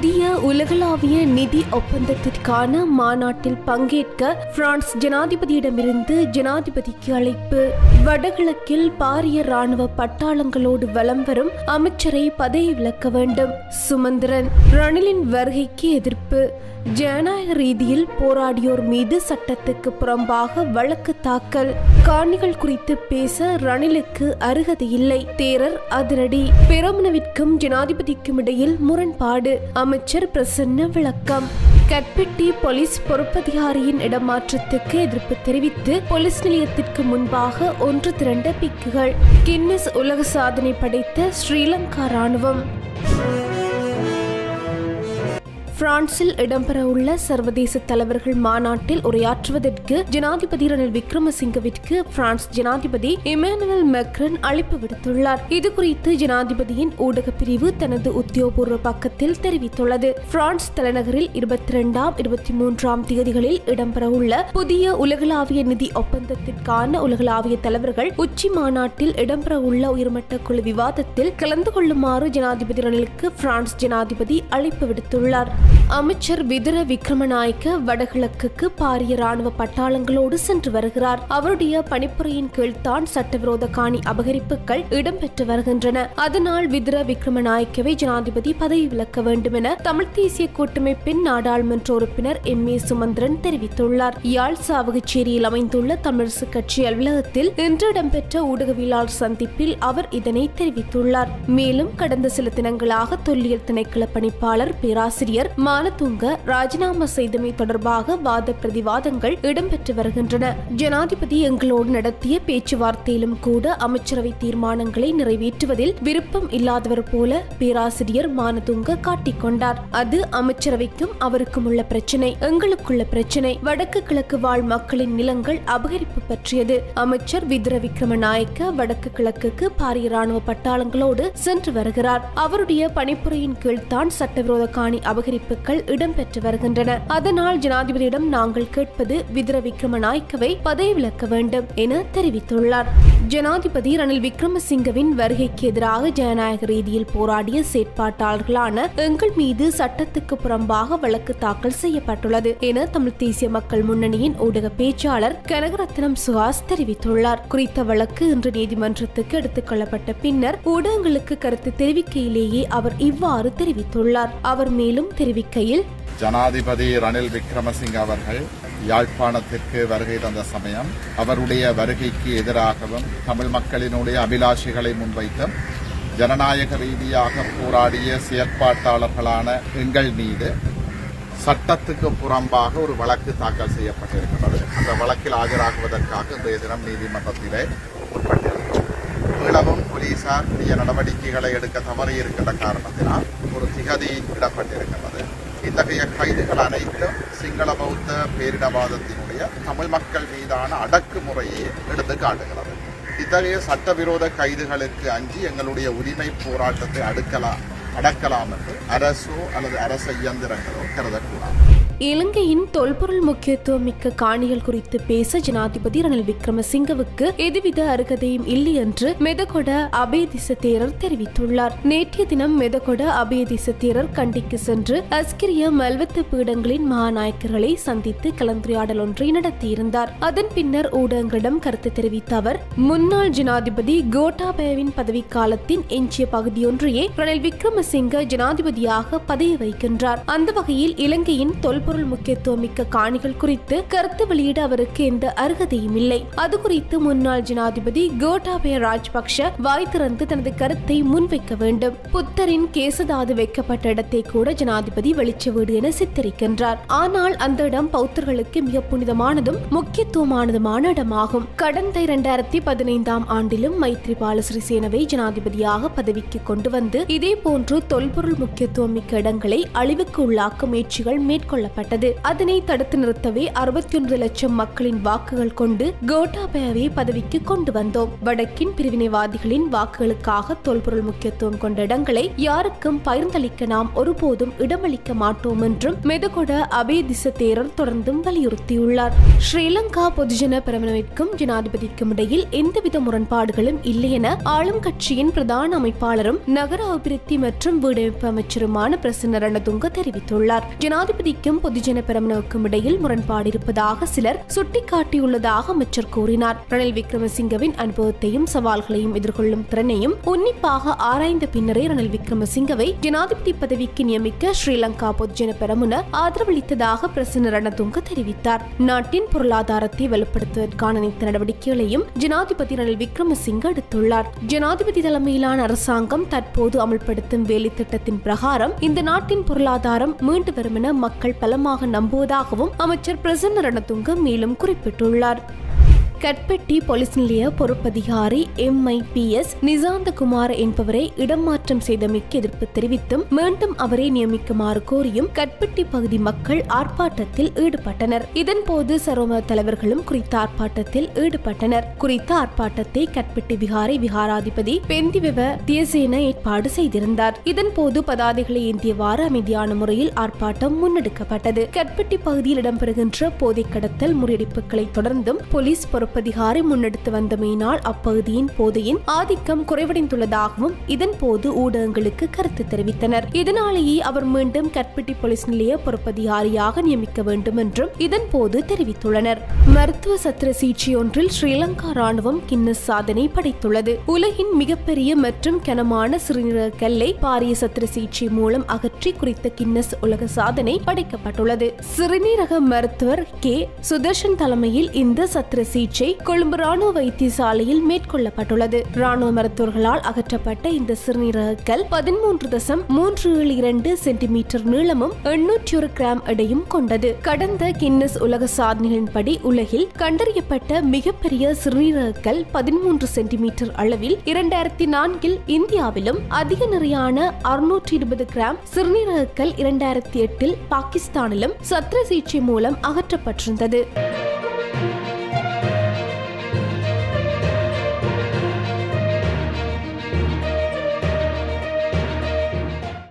புதிய உலகளாவிய நிதி ஒப்பந்தத்திற்கான மாநாட்டில் பங்கேற்க பிரான்ஸ் ஜனாதிபதியிடமிருந்து ஜனாதிபதிக்கு அழைப்பு வடகிழக்கில் பாரிய ராணுவ பட்டாளங்களோடு வலம் வரும் அமைச்சரை பதவி விலக்க வேண்டும் சுமந்திரன் ரணிலின் வருகைக்கு எதிர்ப்பு ஜனநாயக ரீதியில் போராடியோர் மீது சட்டத்துக்கு புறம்பாக வழக்கு தாக்கல் காணிகள் குறித்து பேச ரணிலுக்கு அருகதை இல்லை தேரர் அதிரடி பெரமுனவிற்கும் ஜனாதிபதிக்கும் இடையில் முரண்பாடு அமைச்சர் பிரசன்ன விளக்கம் கட்பெட்டி போலீஸ் பொறுப்பதிகாரியின் இடமாற்றத்துக்கு எதிர்ப்பு தெரிவித்து போலீஸ் நிலையத்திற்கு முன்பாக ஒன்று திரண்ட பிக்குகள் கின்னஸ் உலக சாதனை படைத்த ஸ்ரீலங்கா ராணுவம் பிரான்சில் இடம்பெறவுள்ள சர்வதேச தலைவர்கள் மாநாட்டில் உரையாற்றுவதற்கு ஜனாதிபதி ரணில் விக்ரமசிங்கவிற்கு பிரான்ஸ் ஜனாதிபதி இமானுவல் மெக்ரன் அழைப்பு விடுத்துள்ளார் இது குறித்து ஜனாதிபதியின் ஊடக பிரிவு தனது உத்தியோகபூர்வ பக்கத்தில் தெரிவித்துள்ளது பிரான்ஸ் தலைநகரில் இருபத்தி இரண்டாம் இருபத்தி மூன்றாம் தேதிகளில் இடம்பெறவுள்ள புதிய உலகளாவிய நிதி ஒப்பந்தத்திற்கான உலகளாவிய தலைவர்கள் உச்சி மாநாட்டில் இடம்பெறவுள்ள உயர்மட்ட குழு விவாதத்தில் கலந்து கொள்ளுமாறு ஜனாதிபதி ரணிலுக்கு பிரான்ஸ் ஜனாதிபதி அழைப்பு விடுத்துள்ளார் அமைச்சர் விதுர விக்ரமநாயக்க வடகிழக்குக்கு பாரிய ராணுவ பட்டாளங்களோடு சென்று வருகிறார் அவருடைய பணிப்புரையின் கீழ் தான் சட்டவிரோத காணி அபகரிப்புகள் இடம்பெற்று வருகின்றன அதனால் விதுர விக்ரமநாயக்கவை ஜனாதிபதி பதவி விலக்க வேண்டும் என தமிழ் தேசிய கூட்டமைப்பின் நாடாளுமன்ற உறுப்பினர் எம் ஏ சுமந்திரன் தெரிவித்துள்ளார் யாழ் சாவகச்சேரியில் அமைந்துள்ள தமிழரசு கட்சி அலுவலகத்தில் இன்று இடம்பெற்ற ஊடகவியலாளர் சந்திப்பில் அவர் இதனை தெரிவித்துள்ளார் மேலும் கடந்த சில தினங்களாக தொல்லியல் திணைக்கள பணிப்பாளர் பேராசிரியர் மானதுங்க ராஜினாமா செய்தமை தொடர்பாக வாத பிரதிவாதங்கள் இடம்பெற்று வருகின்றன ஜனாதிபதி எங்களோடு நடத்திய பேச்சுவார்த்தையிலும் கூட அமைச்சரவை தீர்மானங்களை நிறைவேற்றுவதில் விருப்பம் இல்லாதவர் போல பேராசிரியர் மானதுங்க காட்டிக்கொண்டார் அது அமைச்சரவைக்கும் அவருக்கும் உள்ள பிரச்சினை எங்களுக்குள்ள பிரச்சினை வடக்கு கிழக்கு வாழ் மக்களின் நிலங்கள் அபகரிப்பு பற்றியது அமைச்சர் விதுர விக்ரமநாயக்க வடக்கு கிழக்குக்கு பாரிய ராணுவ பட்டாளங்களோடு சென்று வருகிறார் அவருடைய பணிப்புரையின் கீழ் தான் சட்டவிரோத காணி அபகரிப்புகள் இடம்பெற்று வருகின்றன அதனால் ஜனாதிபதியிடம் நாங்கள் கேட்பது விதுர விக்ரமநாயக்கவை பதவி விலக்க வேண்டும் என தெரிவித்துள்ளார் ஜனாதிபதி ரணில் விக்ரமசிங்கவின் வருகைக்கு எதிராக ஜனநாயக ரீதியில் போராடிய செயற்பாட்டாளர்களான எங்கள் மீது சட்டத்துக்கு புறம்பாக வழக்கு தாக்கல் செய்யப்பட்டுள்ளது என தமிழ் தேசிய மக்கள் முன்னணியின் ஊடக பேச்சாளர் கனகரத்னம் சுஹாஸ் தெரிவித்துள்ளார் குறித்த வழக்கு இன்று நீதிமன்றத்துக்கு எடுத்துக் கொள்ளப்பட்ட பின்னர் ஊடகங்களுக்கு கருத்து தெரிவிக்கையிலேயே அவர் இவ்வாறு தெரிவித்துள்ளார் அவர் மேலும் தெரிவிக்கையில் ஜனாதிபதி ரணில் விக்ரமசிங்க அவர்கள் யாழ்ப்பாணத்திற்கு வருகை தந்த சமயம் அவருடைய வருகைக்கு எதிராகவும் தமிழ் மக்களினுடைய அபிலாஷைகளை முன்வைத்தும் ஜனநாயக ரீதியாக போராடிய செயற்பாட்டாளர்களான எங்கள் மீது சட்டத்துக்கு புறம்பாக ஒரு வழக்கு தாக்கல் செய்யப்பட்டிருக்கிறது அந்த வழக்கில் ஆஜராகுவதற்காக இன்றைய தினம் நீதிமன்றத்திலே உட்பட்டிருக்கிறோம் மீளவும் போலீசார் உரிய நடவடிக்கைகளை எடுக்க தவறி இருக்கின்ற காரணத்தினால் ஒரு திகதி இடப்பட்டிருக்கிறது இத்தகைய கைதுகள் அனைத்தும் சிங்கள பௌத்த பேரினவாதத்தினுடைய தமிழ் மக்கள் மீதான அடக்குமுறையை எடுத்து காட்டுகிறது இத்தகைய சட்டவிரோத கைதுகளுக்கு அஞ்சி எங்களுடைய உரிமை போராட்டத்தை அடுக்கலாம் அடக்கலாம் என்று அரசோ அல்லது அரச இயந்திரங்களோ கருதக்கூடாது இலங்கையின் தொல்பொருள் முக்கியத்துவம் மிக்க காணிகள் குறித்து பேச ஜனாதிபதி ரணில் விக்ரமசிங்கவுக்கு எதுவித அருகதையும் இல்லை என்று மெதகொட அபேதிச தேரர் தெரிவித்துள்ளார் நேற்றைய தினம் மெதகொட அபேதிச தேரர் கண்டிக்கு சென்று அஸ்கிரிய மல்வத்து பீடங்களின் மகாநாயக்கர்களை சந்தித்து கலந்துரையாடல் ஒன்றை நடத்தியிருந்தார் அதன் பின்னர் ஊடகங்களிடம் கருத்து தெரிவித்த அவர் முன்னாள் ஜனாதிபதி கோட்டாபயவின் பதவிக்காலத்தின் எஞ்சிய பகுதியொன்றையே ரணில் விக்ரமசிங்க ஜனாதிபதியாக பதவி வகிக்கின்றார் அந்த வகையில் இலங்கையின் தொல்பொருள் முக்கியத்துவம் மிக்க காணிகள் குறித்து கருத்து வெளியிட அவருக்கு எந்த அருகதையும் இல்லை அது குறித்து முன்னாள் ஜனாதிபதி கோட்டாபய ராஜபக்ஷ வாய் திறந்து தனது கருத்தை முன்வைக்க வேண்டும் புத்தரின் கேசதாது வைக்கப்பட்ட இடத்தை கூட ஜனாதிபதி வெளிச்ச வீடு என சித்தரிக்கின்றார் ஆனால் அந்த இடம் பௌத்தர்களுக்கு மிக புனிதமானதும் முக்கியத்துவமானதுமான இடமாகும் கடந்த இரண்டாயிரத்தி பதினைந்தாம் ஆண்டிலும் மைத்ரிபால சிறிசேனவை ஜனாதிபதியாக பதவிக்கு கொண்டு வந்து இதே போன்று தொல்பொருள் முக்கியத்துவம் மிக்க இடங்களை அழிவுக்கு உள்ளாக்க முயற்சிகள் மேற்கொள்ளப்பட்டது அதனை தடுத்து நிறுத்தவே அறுபத்தி ஒன்று லட்சம் மக்களின் வாக்குகள் கொண்டு கோட்டாபயவை பதவிக்கு கொண்டு வந்தோம் வடக்கின் பிரிவினைவாதிகளின் வாக்குகளுக்காக தொல்பொருள் முக்கியத்துவம் கொண்ட இடங்களை யாருக்கும் பகிர்ந்தளிக்க நாம் ஒருபோதும் இடமளிக்க மாட்டோம் என்றும் மெதகொட அபேதிச தேரர் தொடர்ந்தும் வலியுறுத்தியுள்ளார் ஸ்ரீலங்கா பொதுஜன பிரமணவிற்கும் ஜனாதிபதிக்கும் இடையில் எந்தவித முரண்பாடுகளும் இல்லை என ஆளும் கட்சியின் பிரதான அமைப்பாளரும் நகர அபிவிருத்தி மற்றும் மற்றும் வீடமைப்பு அமைச்சருமான பிரசன்ன ரணதுங்க தெரிவித்துள்ளார் ஜனாதிபதிக்கும் பொதுஜன பெரமுனவுக்கும் இடையில் முரண்பாடு இருப்பதாக சிலர் சுட்டிக்காட்டியுள்ளதாக அமைச்சர் கூறினார் ரணில் விக்ரமசிங்கவின் அனுபவத்தையும் சவால்களையும் எதிர்கொள்ளும் திறனையும் உன்னிப்பாக ஆராய்ந்த பின்னரே ரணில் விக்ரமசிங்கவை ஜனாதிபதி பதவிக்கு நியமிக்க ஸ்ரீலங்கா பொதுஜன பெரமுன ஆதரவளித்ததாக பிரசன்ன ரணதுங்க தெரிவித்தார் நாட்டின் பொருளாதாரத்தை வலுப்படுத்துவதற்கான அனைத்து நடவடிக்கைகளையும் ஜனாதிபதி ரணில் விக்ரமசிங்க எடுத்துள்ளார் ஜனாதிபதி தலைமையிலான அரசாங்கம் தற்போது அமல்படுத்தும் வேலை திட்டத்தின் பிரகாரம் இந்த நாட்டின் பொருளாதாரம் மீண்டு வரும் என மக்கள் பலமாக நம்புவதாகவும் அமைச்சர் பிரசன்ன ரணதுங்க மேலும் குறிப்பிட்டுள்ளார் கட்பெட்டி போலீஸ் நிலைய பொறுப்பதிகாரி எம்ஐபிஎஸ் நிசாந்தகுமார் என்பவரை இடமாற்றம் செய்தமைக்கு எதிர்ப்பு தெரிவித்தும் மீண்டும் அவரை நியமிக்குமாறு கோரியும் கட்பெட்டி பகுதி மக்கள் ஆர்ப்பாட்டத்தில் ஈடுபட்டனர் இதன்போது சரோம தலைவர்களும் குறித்த ஆர்ப்பாட்டத்தில் ஈடுபட்டனர் குறித்த ஆர்ப்பாட்டத்தை கட்பெட்டி விகாரை விகாராதிபதி பெந்திவெவ தியசேன ஏற்பாடு செய்திருந்தார் இதன்போது பதாதைகளை ஏந்தியவாறு அமைதியான முறையில் ஆர்ப்பாட்டம் முன்னெடுக்கப்பட்டது கட்பெட்டி பகுதியில் இடம்பெறுகின்ற போதைக் கடத்தல் முறியடிப்புகளை தொடர்ந்தும் போலீஸ் பொறுப்பதிகாரி முன்னெடுத்து வந்தமையினால் அப்பகுதியின் போதையின் ஆதிக்கம் குறைவடைந்துள்ளதாகவும் இதன் போது ஊடகங்களுக்கு கருத்து தெரிவித்தனர் இதனாலேயே அவர் மீண்டும் கற்பிட்டி போலீஸ் நிலைய பொறுப்பதிகாரியாக நியமிக்க வேண்டும் என்றும் இதன் போது தெரிவித்துள்ளனர் மருத்துவ சத்திர சிகிச்சை ஒன்றில் ஸ்ரீலங்கா ராணுவம் கின்னஸ் சாதனை படைத்துள்ளது உலகின் மிகப்பெரிய மற்றும் கனமான சிறுநீரக கல்லை பாரிய சத்திர சிகிச்சை மூலம் அகற்றி குறித்த கின்னஸ் உலக சாதனை படைக்கப்பட்டுள்ளது சிறுநீரக மருத்துவர் கே சுதர்ஷன் தலைமையில் இந்த சத்திர சிகிச்சை கொழும்பு ராணுவ வைத்தியசாலையில் மேற்கொள்ளப்பட்டுள்ளது ராணுவ மருத்துவர்களால் அகற்றப்பட்ட இந்த சிறுநீரக கல் பதிமூன்று தசம் மூன்று ஏழு இரண்டு சென்டிமீட்டர் நீளமும் எண்ணூற்றி ஒரு கிராம் எடையும் கொண்டது கடந்த கின்னஸ் உலக சாதனைகளின்படி உலகில் கண்டறியப்பட்ட மிகப்பெரிய சிறுநீரக கல் பதிமூன்று சென்டிமீட்டர் அளவில் இரண்டாயிரத்தி நான்கில் இந்தியாவிலும் அதிக நிறையான அறுநூற்றி இருபது கிராம் சிறுநீரக கல் இரண்டாயிரத்தி எட்டில் பாகிஸ்தானிலும் சத்திர சிகிச்சை மூலம் அகற்றப்பட்டிருந்தது